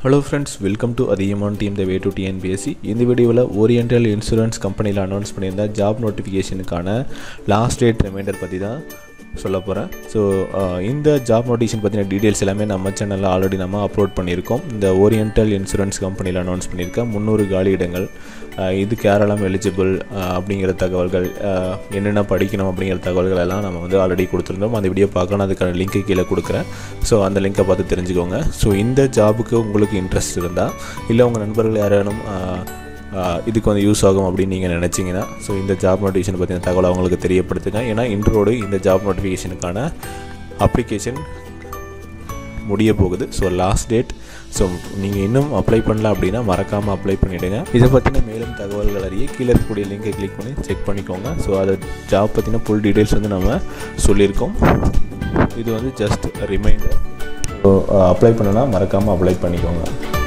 hello friends welcome to Adhigaman team the way to TNPSC இந்த வீடியோவில் oriental insurance கம்பெனியில் announce பண்ணியிருந்த ஜாப் நோட்டிஃபிகேஷனுக்கான லாஸ்ட் டேட் ரிமைண்டர் பற்றி தான் சொல்ல போகிறேன் ஸோ இந்த ஜாப் நோட்டிஃபிகேஷன் பற்றின டீட்டெயில்ஸ் எல்லாமே நம்ம சேனலில் ஆல்ரெடி நம்ம அப்லோட் பண்ணியிருக்கோம் இந்த ஓரியன்டல் இன்சூரன்ஸ் கம்பெனியில் அனௌன்ஸ் பண்ணியிருக்கேன் முந்நூறு காலி இடங்கள் அஹ் இது கேரளம் எலிஜிபிள் அப்படிங்கிற தகவல்கள் அஹ் என்னென்ன படிக்கணும் அப்படிங்கிற தகவல்கள் எல்லாம் நம்ம வந்து ஆல்ரெடி கொடுத்துருந்தோம் அந்த வீடியோ பார்க்கணும் அதுக்கான லிங்க்கு கீழே கொடுக்குறேன் ஸோ அந்த லிங்க்கை பார்த்து தெரிஞ்சுக்கோங்க ஸோ இந்த ஜாபுக்கு உங்களுக்கு இன்ட்ரெஸ்ட் இருந்தால் இல்லை உங்கள் நண்பர்கள் யாரேனும் அஹ், அஹ், இதுக்கு வந்து யூஸ் ஆகும் அப்படின்னு நீங்கள் நினச்சிங்கன்னா ஸோ இந்த ஜாப் நோட்டிஃபிகேஷன் பற்றின தகவலை அவங்களுக்கு தெரியப்படுத்துங்க ஏன்னா இன்றோடு இந்த ஜாப் நோட்டிஃபிகேஷனுக்கான அப்ளிகேஷன் முடிய போகுது ஸோ லாஸ்ட் டேட் ஸோ நீங்கள் இன்னும் அப்ளை பண்ணல அப்படின்னா மறக்காமல் அப்ளை பண்ணிவிடுங்க இதை பற்றின மேலும் தகவல்கள் அறிய கீழே இருக்கக்கூடிய லிங்கை கிளிக் பண்ணி செக் பண்ணிக்கோங்க ஸோ அது ஜாப் பற்றின ஃபுல் டீட்டெயில்ஸ் வந்து நம்ம சொல்லியிருக்கோம் இது வந்து ஜஸ்ட் ரிமைண்டர் ஸோ அப்ளை பண்ணனா மறக்காமல் அப்ளை பண்ணிக்கோங்க